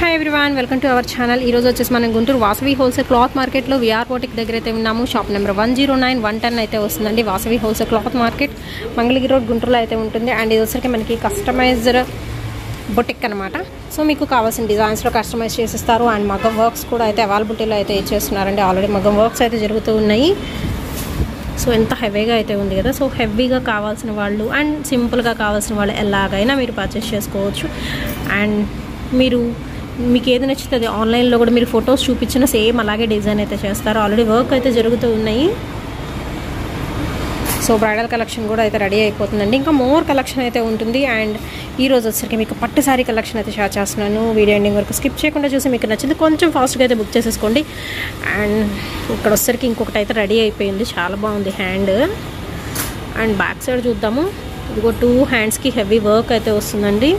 Hi everyone welcome to our channel ఈ రోజు వచ్చేసి మనం గుంటూరు వాసవి హోల్సేల్ క్లాత్ మార్కెట్లో విఆర్ బోటిక్ దగ్గర అయితే ఉన్నాము shop number one zero nine one ten అయితే వస్తుందండి Vasavi wholesale cloth market Mangalagiri road గుంటూరులో అయితే ఉంటుంది అండ్ ఇది వచ్చరికి మనకి కస్టమైజ్డ్ బొటిక్ అనమాట సో మీకు కావాల్సిన డిజైన్స్లో కస్టమైజ్ చేసిస్తారు అండ్ మగ్గం వర్క్స్ కూడా అయితే అవైలబిలిటీలో అయితే ఇచ్చేస్తున్నారండి ఆల్రెడీ మగ్గం వర్క్స్ అయితే జరుగుతూ ఉన్నాయి సో ఎంత హెవీగా అయితే ఉంది కదా సో హెవీగా కావాల్సిన వాళ్ళు అండ్ సింపుల్గా కావాల్సిన వాళ్ళు ఎలాగైనా మీరు పర్చేస్ చేసుకోవచ్చు అండ్ మీరు మీకు ఏది నచ్చితే అది ఆన్లైన్లో కూడా మీరు ఫొటోస్ చూపించిన సేమ్ అలాగే డిజైన్ అయితే చేస్తారు ఆల్రెడీ వర్క్ అయితే జరుగుతూ ఉన్నాయి సో బ్రైడల్ కలెక్షన్ కూడా అయితే రెడీ అయిపోతుందండి ఇంకా మోర్ కలెక్షన్ అయితే ఉంటుంది అండ్ ఈ రోజు వచ్చరికి మీకు పట్టు సారీ కలెక్షన్ అయితే షేర్ చేస్తున్నాను వీడియో ఎండింగ్ వరకు స్కిప్ చేయకుండా చూసి మీకు నచ్చింది కొంచెం ఫాస్ట్గా అయితే బుక్ చేసేసుకోండి అండ్ ఇక్కడ వచ్చరికి ఇంకొకటి అయితే రెడీ అయిపోయింది చాలా బాగుంది హ్యాండ్ అండ్ బ్యాక్ సైడ్ చూద్దాము ఇదిగో టూ హ్యాండ్స్కి హెవీ వర్క్ అయితే వస్తుందండి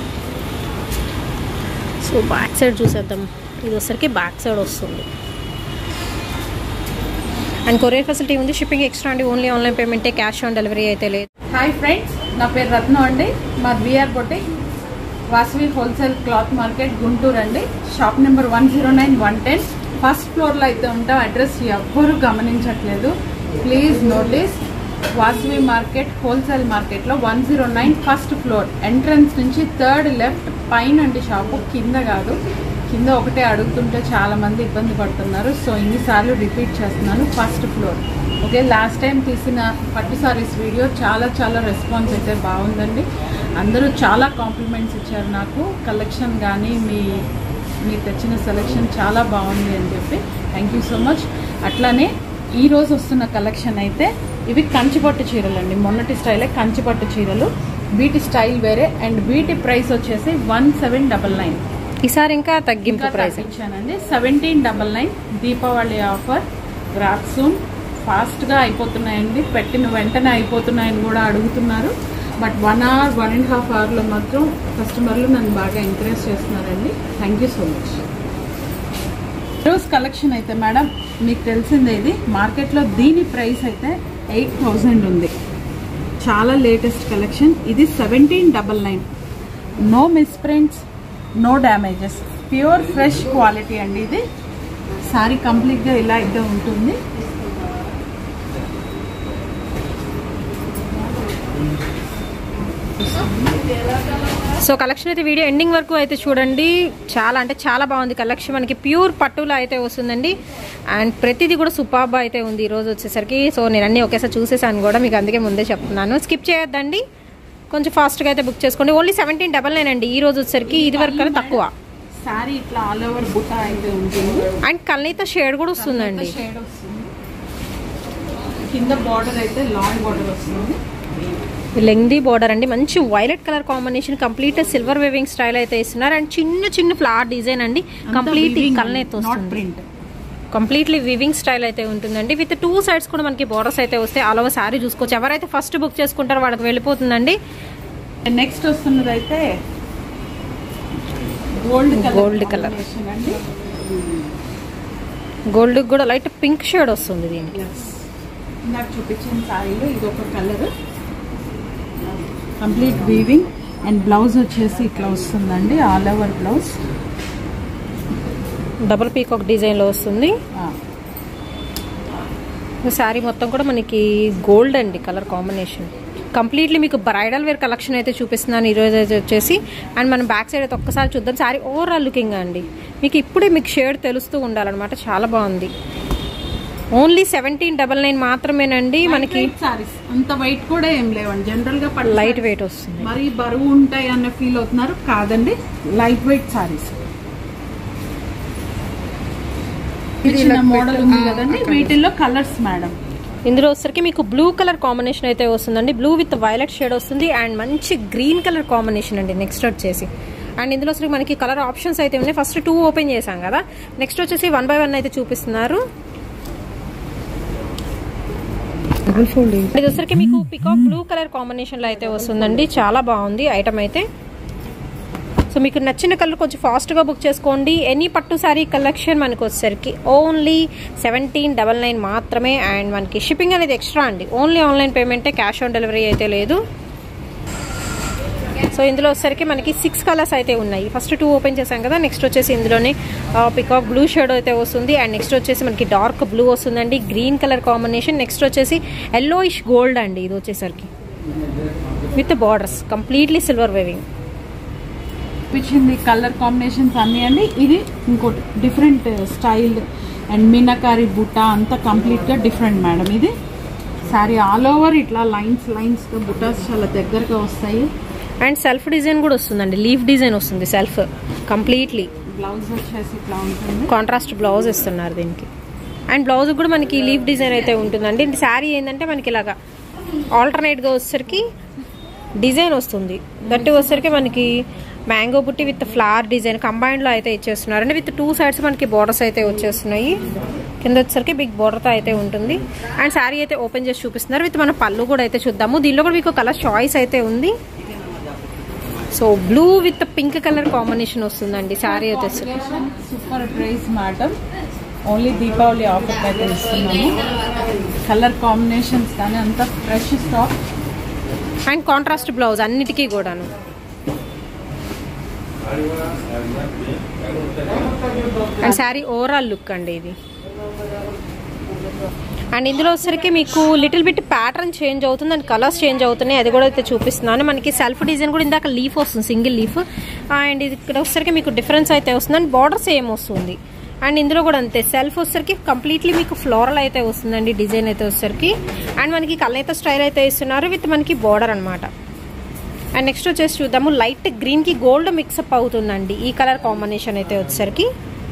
సో బ్యాక్ సైడ్ చూసేద్దాం ఇది వచ్చరికి బ్యాక్ సైడ్ వస్తుంది అండ్ కొరియర్ ఫెసిలిటీ ఉంది షిప్పింగ్ ఎక్స్ట్రా అండి ఓన్లీ ఆన్లైన్ పేమెంటే క్యాష్ ఆన్ డెలివరీ అయితే లేదు హాయ్ ఫ్రెండ్స్ నా పేరు రత్నం అండి మా VR boutique Vasavi wholesale cloth market Guntur అండి shop number one zero nine one ten first ఫ్లోర్లో అయితే ఉంటాం అడ్రస్ ఎవ్వరూ గమనించట్లేదు please notice Vasavi market wholesale మార్కెట్లో one zero nine first floor entrance నుంచి థర్డ్ లెఫ్ట్ పైన అండి షాపు కింద కాదు కింద ఒకటే అడుగుతుంటే చాలా మంది ఇబ్బంది పడుతున్నారు సో ఇన్నిసార్లు రిపీట్ చేస్తున్నాను first floor okay last time తీసిన పట్టు సారీస్ వీడియో చాలా చాలా రెస్పాన్స్ అయితే బాగుందండి అందరూ చాలా కాంప్లిమెంట్స్ ఇచ్చారు నాకు కలెక్షన్ కానీ మీ మీరు తెచ్చిన సెలెక్షన్ చాలా బాగుంది అని చెప్పి థ్యాంక్ యూ సో మచ్ అట్లానే ఈ రోజు వస్తున్న కలెక్షన్ అయితే ఇవి కంచిపట్టు చీరలు అండి మొన్నటి స్టైలే కంచిపట్టు చీరలు వీటి స్టైల్ వేరే అండ్ వీటి ప్రైస్ వచ్చేసి వన్ సెవెన్ డబల్ నైన్ ఈసారి ఇంకా తగ్గింపు ఇంకా ప్రైస్ తగ్గించానండి seventeen double nine Deepavali offer గ్రాఫ్ సూన్ ఫాస్ట్గా అయిపోతున్నాయండి పెట్టిన వెంటనే అయిపోతున్నాయని కూడా అడుగుతున్నారు but one hour one and half అవర్లో మాత్రం కస్టమర్లు నన్ను బాగా ఎంకరేజ్ చేస్తున్నారండి థ్యాంక్ యూ సో మచ్ ఈరోజు కలెక్షన్ అయితే మేడం మీకు తెలిసిందే ఇది మార్కెట్లో దీని ప్రైస్ అయితే ఎయిట్ థౌజండ్ ఉంది చాలా లేటెస్ట్ కలెక్షన్ ఇది seventeen double nine no misprints no damages pure fresh quality అండి ఇది సారీ కంప్లీట్గా ఇలా అయితే ఉంటుంది సో కలెక్షన్ అయితే వీడియో ఎండింగ్ వరకు అయితే చూడండి చాలా అంటే చాలా బాగుంది కలెక్షన్ మనకి ప్యూర్ పట్టులో అయితే వస్తుందండి అండ్ ప్రతిదీ కూడా సూపర్బ్ అయితే ఉంది ఈ రోజు వచ్చేసరికి సో నేను అన్ని ఒకేసారి చూసేసాను కూడా మీకు అందుకే ముందే చెప్తున్నాను స్కిప్ చేయొద్దండి కొంచెం ఫాస్ట్గా అయితే బుక్ చేసుకోండి ఓన్లీ సెవెంటీన్ డబల్ నైన్ అండి ఈ రోజు వచ్చేసరికి ఇది వరకు కన్నా తక్కువ సారీ ఇట్లా ఆల్ ఓవర్ బుట్ట అయితే ఉంటుంది అండ్ కల్నీత షేడ్ కూడా వస్తుందండి షేడ్ వస్తుంది కింద బార్డర్ అయితే లాంగ్ బార్డర్ వస్తుంది లెంగ్దీ బార్డర్ అండి మంచి violet colour combination complete silver weaving style అయితే ఇస్తున్నారు అండ్ చిన్న చిన్న ఫ్లవర్ డిజైన్ అండి కంప్లీట్ కల్నైతే నాట్ వస్తుంది ప్రింట్ కంప్లీట్లీ వివింగ్ స్టైల్ అయితే ఉంటుందండి విత్ టూ సైడ్స్ కూడా మనకి బోర్డర్స్ అయితే వస్తే ఆల్ ఓవర్ సారీ చూసుకోవచ్చు ఎవరైతే ఫస్ట్ బుక్ చేసుకుంటారో వాళ్ళకి వెళ్ళిపోతుందండి నెక్స్ట్ వస్తున్నది అయితే gold colour Gold colour. combination అండి గోల్డ్ కూడా లైట్ పింక్ షేడ్ వస్తుంది దీనికి నాకు చూపించిన సారీలో ఇది ఒక colour complete weaving and blouse వచ్చేసి ఇట్లా వస్తుందండి all over blouse double peacock design లో వస్తుంది శారీ మొత్తం కూడా మనకి గోల్డ్ అండి కలర్ కాంబినేషన్ కంప్లీట్లీ మీకు బ్రైడల్ వేర్ కలెక్షన్ అయితే చూపిస్తున్నాను ఈరోజు అయితే వచ్చేసి అండ్ మనం బ్యాక్ సైడ్ అయితే ఒక్కసారి చూద్దాం శారీ ఓవరాల్ లుకింగ్ అండి మీకు ఇప్పుడే మీకు షేడ్ తెలుస్తూ ఉండాలన్నమాట చాలా బాగుంది ఓన్లీ సెవెంటీన్ డబల్ నైన్ మాత్రమేనండి మనకి సారీస్ అంత వెయిట్ కూడా ఏం లేవండి జనరల్ గా పట్టు లైట్ sarees వెయిట్ వస్తుంది మరీ బరువు ఉంటాయి అన్న ఫీల్ అవుతున్నారు కాదండి లైట్ వెయిట్ సారీస్ చిన్న మోడల్ ఉంది కదండి వీటిల్లో కలర్స్ మేడం ఇందులో వచ్చరికి మీకు బ్లూ కలర్ కాంబినేషన్ అయితే వస్తుందండి బ్లూ విత్ వైలెట్ షేడ్ వస్తుంది అండ్ మంచి గ్రీన్ కలర్ కాంబినేషన్ అండి నెక్స్ట్ వచ్చేసి అండ్ ఇందులో వచ్చరికి మనకి కలర్ ఆప్షన్స్ అయితే ఉన్నాయి ఫస్ట్ టూ ఓపెన్ చేసాం కదా నెక్స్ట్ వచ్చేసి వన్ బై వన్ అయితే చూపిస్తున్నారు ఇది వచ్చరికి మీకు పికాక్ బ్లూ కలర్ కాంబినేషన్ లో అయితే వస్తుందండి చాలా బాగుంది ఐటమ్ అయితే సో మీకు నచ్చిన కలర్ కొంచెం ఫాస్ట్గా బుక్ చేసుకోండి ఎనీ పట్టు శారీ కలెక్షన్ మనకు వచ్చేసరికి ఓన్లీ సెవెంటీన్ డబల్ నైన్ మాత్రమే అండ్ మనకి షిప్పింగ్ అనేది ఎక్స్ట్రా అండి ఓన్లీ ఆన్లైన్ పేమెంటే క్యాష్ ఆన్ డెలివరీ అయితే లేదు సో ఇందులో వచ్చేసరికి మనకి సిక్స్ కలర్స్ అయితే ఉన్నాయి ఫస్ట్ టూ ఓపెన్ చేసాం కదా నెక్స్ట్ వచ్చేసి ఇందులోనే పికాక్ బ్లూ షేడ్ అయితే వస్తుంది అండ్ నెక్స్ట్ వచ్చేసి మనకి డార్క్ బ్లూ వస్తుందండి గ్రీన్ కలర్ కాంబినేషన్ నెక్స్ట్ వచ్చేసి ఎల్లోయిష్ గోల్డ్ అండి ఇది వచ్చేసరికి with borders completely silver weaving ఇచ్చింది కలర్ కాంబినేషన్స్ అన్ని అండి ఇది ఇంకోటి డిఫరెంట్ స్టైల్ అండ్ మీనాకారి బుట్ట అంతా కంప్లీట్ గా డిఫరెంట్ మేడం ఇది సారీ ఆల్ ఓవర్ ఇట్లా లైన్స్ లైన్స్ గా బుటాస్ చాలా దగ్గరగా వస్తాయి అండ్ సెల్ఫ్ డిజైన్ కూడా వస్తుందండి లీఫ్ డిజైన్ వస్తుంది సెల్ఫ్ కంప్లీట్లీ బ్లౌజ్ వచ్చేసి ఇట్లా ఉంటుంది కాంట్రాస్ట్ బ్లౌజ్ ఇస్తున్నారు దీనికి అండ్ బ్లౌజ్ కూడా మనకి లీఫ్ డిజైన్ అయితే ఉంటుందండి శారీ ఏంటంటే మనకి ఇలాగా ఆల్టర్నేట్గా వచ్చేసరికి డిజైన్ వస్తుంది దట్టి వచ్చేసరికి మనకి మ్యాంగో బుట్టి విత్ ఫ్లవర్ డిజైన్ కంబైన్లో అయితే ఇచ్చేస్తున్నారు అండి విత్ టూ సైడ్స్ మనకి బోర్డర్స్ అయితే వచ్చేస్తున్నాయి కింద వచ్చేసరికి బిగ్ బోర్డర్తో అయితే ఉంటుంది అండ్ శారీ అయితే ఓపెన్ చేసి చూపిస్తున్నారు విత్ మన పళ్ళు కూడా అయితే చూద్దాము దీనిలో కూడా మీకు కలర్ చాయిస్ అయితే ఉంది so blue with pink colour combination వస్తుందండి శారీ అయితే super price madam only Deepavali offer అయితే ఇస్తున్నాము కలర్ కాంబినేషన్స్ కానీ అంతా fresh stock and contrast blouse అన్నిటికీ కూడాను అండ్ శారీ ఓవరాల్ లుక్ అండి ఇది అండ్ ఇందులో వచ్చరికి మీకు లిటిల్ బిట్ ప్యాటర్న్ చేంజ్ అవుతుంది అండ్ కలర్స్ చేంజ్ అవుతున్నాయి అది కూడా అయితే చూపిస్తున్నాను మనకి సెల్ఫ్ డిజైన్ కూడా ఇందాక లీఫ్ వస్తుంది సింగిల్ లీఫ్ అండ్ ఇది ఇక్కడ వచ్చరికి మీకు డిఫరెన్స్ అయితే వస్తుంది అండ్ బార్డర్ సేమ్ వస్తుంది అండ్ ఇందులో కూడా అంతే సెల్ఫ్ వచ్చరికి కంప్లీట్లీ మీకు ఫ్లోరల్ అయితే వస్తుందండి డిజైన్ అయితే వచ్చరికి అండ్ మనకి కళ్ళైత స్టైల్ అయితే ఇస్తున్నారు విత్ మనకి బార్డర్ అనమాట అండ్ నెక్స్ట్ వచ్చేసి చూద్దాము లైట్ గ్రీన్ కి గోల్డ్ మిక్సప్ అవుతుందండి ఈ కలర్ కాంబినేషన్ అయితే వచ్చేసరికి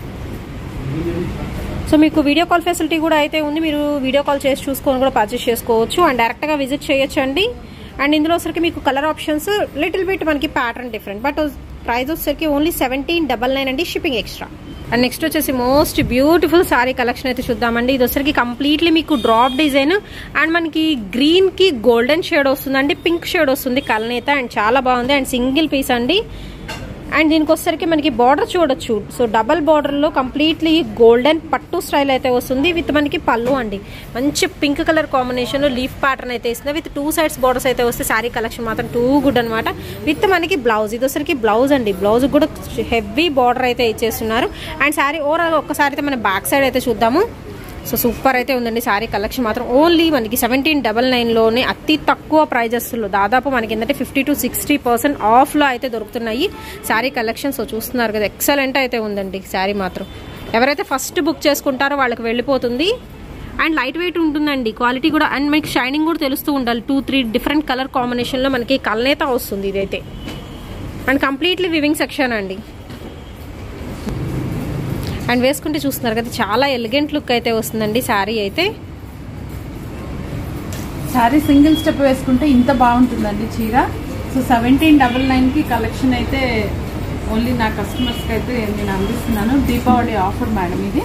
సో మీకు వీడియో కాల్ ఫెసిలిటీ కూడా అయితే ఉంది మీరు వీడియో కాల్ చేసి చూసుకొని కూడా పర్చేస్ చేసుకోవచ్చు అండ్ డైరెక్ట్గా విజిట్ చేయొచ్చు అండి అండ్ ఇందులో వచ్చరికి మీకు కలర్ ఆప్షన్స్ లిటిల్ బిట్ మనకి ప్యాటర్న్ డిఫరెంట్ బట్ ప్రైస్ వచ్చేసరికి ఓన్లీ సెవెంటీన్ డబల్ నైన్ అండి షిప్పింగ్ ఎక్స్ట్రా అండ్ నెక్స్ట్ వచ్చేసి మోస్ట్ బ్యూటిఫుల్ సారీ కలెక్షన్ అయితే చూద్దామండి ఇది వచ్చరికి కంప్లీట్లీ మీకు డ్రాప్ డిజైన్ అండ్ మనకి గ్రీన్ కి గోల్డెన్ షేడ్ వస్తుందండి పింక్ షేడ్ వస్తుంది కలనేత అండ్ చాలా బాగుంది అండ్ సింగిల్ పీస్ అండి అండ్ దీనికి వచ్చేసరికి మనకి బార్డర్ చూడొచ్చు సో డబల్ బార్డర్లో కంప్లీట్లీ గోల్డెన్ పట్టు స్టైల్ అయితే వస్తుంది విత్ మనకి పళ్ళు అండి మంచి pink colour combination leaf pattern అయితే ఇస్తుంది విత్ టూ సైడ్స్ బార్డర్స్ అయితే వస్తే శారీ కలెక్షన్ మాత్రం టూ గుడ్ అనమాట విత్ మనకి బ్లౌజ్ ఇది వచ్చరికి బ్లౌజ్ అండి బ్లౌజ్ కూడా హెవీ బార్డర్ అయితే ఇచ్చేస్తున్నారు అండ్ శారీ ఓవరాల్ ఒక్కసారి అయితే మన బ్యాక్ సైడ్ అయితే చూద్దాము సో సూపర్ అయితే ఉందండి శారీ కలెక్షన్ మాత్రం ఓన్లీ మనకి సెవెంటీన్ డబల్ నైన్లోనే అతి తక్కువ ప్రైజెస్లో దాదాపు మనకి ఏంటంటే ఫిఫ్టీ టు సిక్స్టీ పర్సెంట్ ఆఫ్లో అయితే దొరుకుతున్నాయి శారీ కలెక్షన్ సో చూస్తున్నారు కదా ఎక్సలెంట్ అయితే ఉందండి శారీ మాత్రం ఎవరైతే ఫస్ట్ బుక్ చేసుకుంటారో వాళ్ళకి వెళ్ళిపోతుంది అండ్ లైట్ వెయిట్ ఉంటుందండి క్వాలిటీ కూడా అండ్ మనకి షైనింగ్ కూడా తెలుస్తూ ఉండాలి టూ త్రీ డిఫరెంట్ కలర్ కాంబినేషన్లో మనకి కల్నేత వస్తుంది ఇదైతే అండ్ కంప్లీట్లీ వివింగ్ సెక్షన్ అండి అండ్ వేసుకుంటే చూస్తున్నారు కదా చాలా ఎలిగెంట్ లుక్ అయితే వస్తుందండి శారీ అయితే సారీ సింగిల్ స్టెప్ వేసుకుంటే ఇంత బాగుంటుందండి చీర సో సెవెంటీన్ డబల్ నైన్కి కలెక్షన్ అయితే ఓన్లీ నా కస్టమర్స్కి అయితే నేను అందిస్తున్నాను దీపావళి ఆఫర్ మేడం ఇది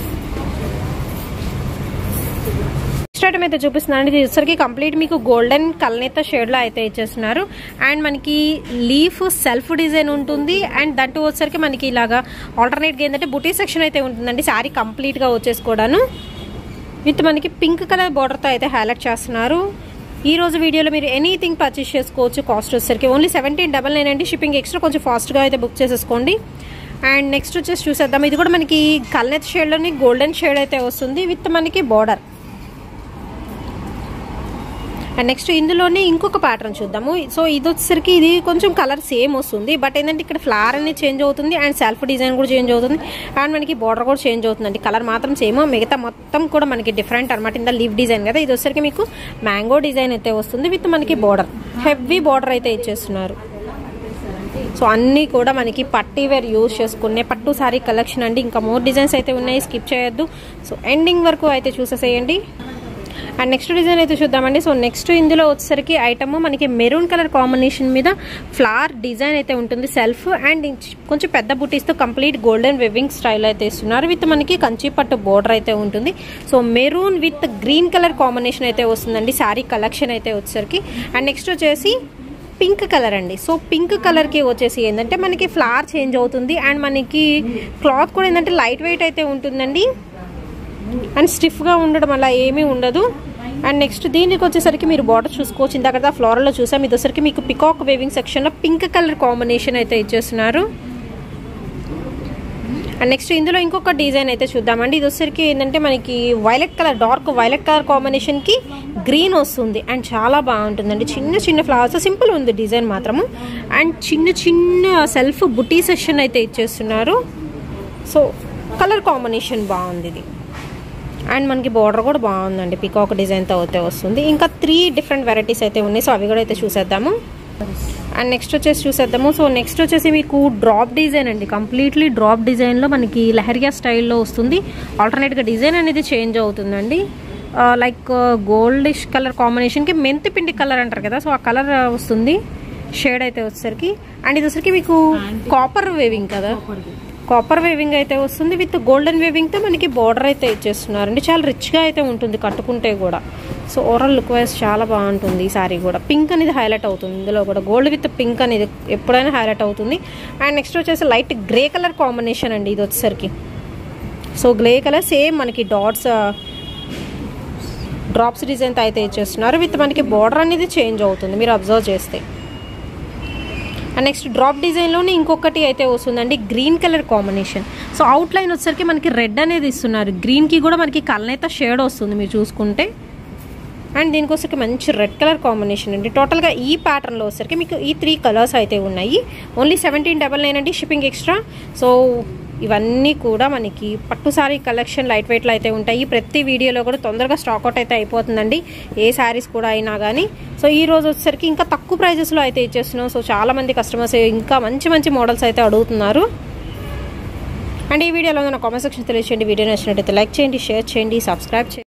నెక్స్ట్ ఐటమ్ అయితే చూపిస్తున్నాను ఇది వచ్చరికి కంప్లీట్ మీకు గోల్డెన్ కల్నేత షేడ్లో అయితే ఇచ్చేస్తున్నారు అండ్ మనకి లీఫ్ సెల్ఫ్ డిజైన్ ఉంటుంది అండ్ దట్టు వచ్చరికి మనకి ఇలాగా ఆల్టర్నేట్గా ఏంటంటే బుటీ సెక్షన్ అయితే ఉంటుందండి శారీ కంప్లీట్గా వచ్చేసుకోవడాను విత్ మనకి పింక్ కలర్ బార్డర్తో అయితే హైలైట్ చేస్తున్నారు ఈ రోజు వీడియోలో మీరు ఎనీథింగ్ పర్చేస్ చేసుకోవచ్చు కాస్ట్ వచ్చేసరికి ఓన్లీ సెవెంటీన్ డబల్ నైన్ అండి షిప్పింగ్ ఎక్స్ట్రా కొంచెం ఫాస్ట్గా అయితే బుక్ చేసేసుకోండి అండ్ నెక్స్ట్ వచ్చేసి చూసేద్దాం ఇది కూడా మనకి కల్నెత్ షేడ్లోని గోల్డెన్ షేడ్ అయితే వస్తుంది విత్ మనకి బార్డర్ అండ్ నెక్స్ట్ ఇందులోనే ఇంకొక ప్యాటర్న్ చూద్దాము సో ఇది వచ్చేసరికి ఇది కొంచెం కలర్ సేమ్ వస్తుంది బట్ ఏంటంటే ఇక్కడ ఫ్లవర్ అనేది చేంజ్ అవుతుంది అండ్ సెల్ఫ్ డిజైన్ కూడా చేంజ్ అవుతుంది అండ్ మనకి బార్డర్ కూడా చేంజ్ అవుతుందండి కలర్ మాత్రం సేమ్ మిగతా మొత్తం కూడా మనకి డిఫరెంట్ అనమాట ఇంత లీవ్ డిజైన్ కదా ఇది వచ్చేసరికి మీకు మ్యాంగో డిజైన్ అయితే వస్తుంది విత్ మనకి బార్డర్ హెవీ బార్డర్ అయితే ఇచ్చేస్తున్నారు సో అన్నీ కూడా మనకి పట్టి వేర్ యూజ్ చేసుకునే పట్టు సారీ కలెక్షన్ అండి ఇంకా మోర్ డిజైన్స్ అయితే ఉన్నాయి స్కిప్ చేయొద్దు సో ఎండింగ్ వరకు అయితే చూసేసేయండి అండ్ నెక్స్ట్ డిజైన్ అయితే చూద్దామండి సో నెక్స్ట్ ఇందులో వచ్చేసరికి ఐటమ్ మనకి మెరూన్ కలర్ కాంబినేషన్ మీద ఫ్లవర్ డిజైన్ అయితే ఉంటుంది సెల్ఫ్ అండ్ కొంచెం పెద్ద బుటీస్తో కంప్లీట్ గోల్డెన్ వెవింగ్ స్టైల్ అయితే ఇస్తున్నారు విత్ మనకి కంచి పట్టు బోర్డర్ అయితే ఉంటుంది so maroon with green colour combination అయితే వస్తుందండి శారీ కలెక్షన్ అయితే వచ్చేసరికి అండ్ నెక్స్ట్ వచ్చేసి పింక్ కలర్ అండి సో పింక్ కలర్కి వచ్చేసి ఏంటంటే మనకి ఫ్లవర్ చేంజ్ అవుతుంది అండ్ మనకి క్లాత్ కూడా ఏంటంటే లైట్ వెయిట్ అయితే ఉంటుందండి అండ్ స్టిఫ్గా ఉండడం అలా ఏమీ ఉండదు అండ్ నెక్స్ట్ దీనికి వచ్చేసరికి మీరు బార్డర్ చూసుకోవచ్చు ఇందాక ఫ్లోరల్లో చూసాం ఇది వచ్చేసరికి మీకు పికాక్ వేవింగ్ సెక్షన్లో పింక్ కలర్ కాంబినేషన్ అయితే ఇచ్చేస్తున్నారు అండ్ నెక్స్ట్ ఇందులో ఇంకొక డిజైన్ అయితే చూద్దామండి ఇది వచ్చేసరికి ఏంటంటే మనకి violet colour dark violet colour కాంబినేషన్కి గ్రీన్ వస్తుంది అండ్ చాలా బాగుంటుందండి చిన్న చిన్న ఫ్లవర్స్ సింపుల్ ఉంది డిజైన్ మాత్రము అండ్ చిన్న చిన్న సెల్ఫ్ బుటీ సెషన్ అయితే ఇచ్చేస్తున్నారు సో కలర్ కాంబినేషన్ బాగుంది ఇది అండ్ మనకి బార్డర్ కూడా బాగుందండి పికాక్ డిజైన్తో అయితే వస్తుంది ఇంకా త్రీ డిఫరెంట్ వెరైటీస్ అయితే ఉన్నాయి సో అవి కూడా అయితే చూసేద్దాము అండ్ నెక్స్ట్ వచ్చేసి చూసేద్దాము సో నెక్స్ట్ వచ్చేసి మీకు డ్రాప్ డిజైన్ అండి కంప్లీట్లీ డ్రాప్ డిజైన్లో మనకి లెహరియా స్టైల్లో వస్తుంది ఆల్టర్నేట్గా డిజైన్ అనేది చేంజ్ అవుతుందండి లైక్ గోల్డిష్ కలర్ కాంబినేషన్కి మెంతి పిండి కలర్ అంటారు కదా సో ఆ కలర్ వస్తుంది షేడ్ అయితే వచ్చేసరికి అండ్ ఇది వచ్చరికి మీకు కాపర్ వేవింగ్ కదా కాపర్ వేవింగ్ అయితే వస్తుంది విత్ గోల్డెన్ వేవింగ్తో మనకి బార్డర్ అయితే ఇచ్చేస్తున్నారండి చాలా రిచ్గా అయితే ఉంటుంది కట్టుకుంటే కూడా సో ఓవరాల్ లుక్ వైజ్ చాలా బాగుంటుంది ఈ సారీ కూడా పింక్ అనేది హైలైట్ అవుతుంది ఇందులో కూడా గోల్డ్ విత్ పింక్ అనేది ఎప్పుడైనా హైలైట్ అవుతుంది అండ్ నెక్స్ట్ వచ్చేసి లైట్ గ్రే కలర్ కాంబినేషన్ అండి ఇది వచ్చేసరికి సో గ్రే కలర్ సేమ్ మనకి డాట్స్ డ్రాప్స్ డిజైన్తో అయితే ఇచ్చేస్తున్నారు విత్ మనకి బార్డర్ అనేది చేంజ్ అవుతుంది మీరు అబ్జర్వ్ చేస్తే అండ్ నెక్స్ట్ డ్రాప్ డిజైన్లోనే ఇంకొకటి అయితే వస్తుందండి green colour combination so outline వచ్చేసరికి మనకి రెడ్ అనేది ఇస్తున్నారు గ్రీన్కి కూడా మనకి కలనైతే షేడ్ వస్తుంది మీరు చూసుకుంటే అండ్ దీనికోసరికి మంచి రెడ్ కలర్ కాంబినేషన్ అండి టోటల్గా ఈ ప్యాటర్న్లో వచ్చేసరికి మీకు ఈ త్రీ కలర్స్ అయితే ఉన్నాయి ఓన్లీ సెవెంటీన్ డబల్ నైన్ అండి షిప్పింగ్ ఎక్స్ట్రా సో ఇవన్నీ కూడా మనకి పట్టు సారీ కలెక్షన్ లైట్ వెయిట్లో అయితే ఉంటాయి ప్రతి వీడియోలో కూడా తొందరగా స్టాక్ అవుట్ అయితే అయిపోతుందండి ఏ శారీస్ కూడా అయినా కానీ సో ఈ రోజు వచ్చేసరికి ఇంకా తక్కువ ప్రైజెస్లో అయితే ఇచ్చేస్తున్నాం సో చాలా మంది కస్టమర్స్ ఇంకా మంచి మంచి మోడల్స్ అయితే అడుగుతున్నారు అండ్ ఈ వీడియోలో నా కామెంట్ సెక్షన్ తెలియచేయండి వీడియో నచ్చినట్టయితే లైక్ చేయండి షేర్ చేయండి సబ్స్క్రైబ్ చేయండి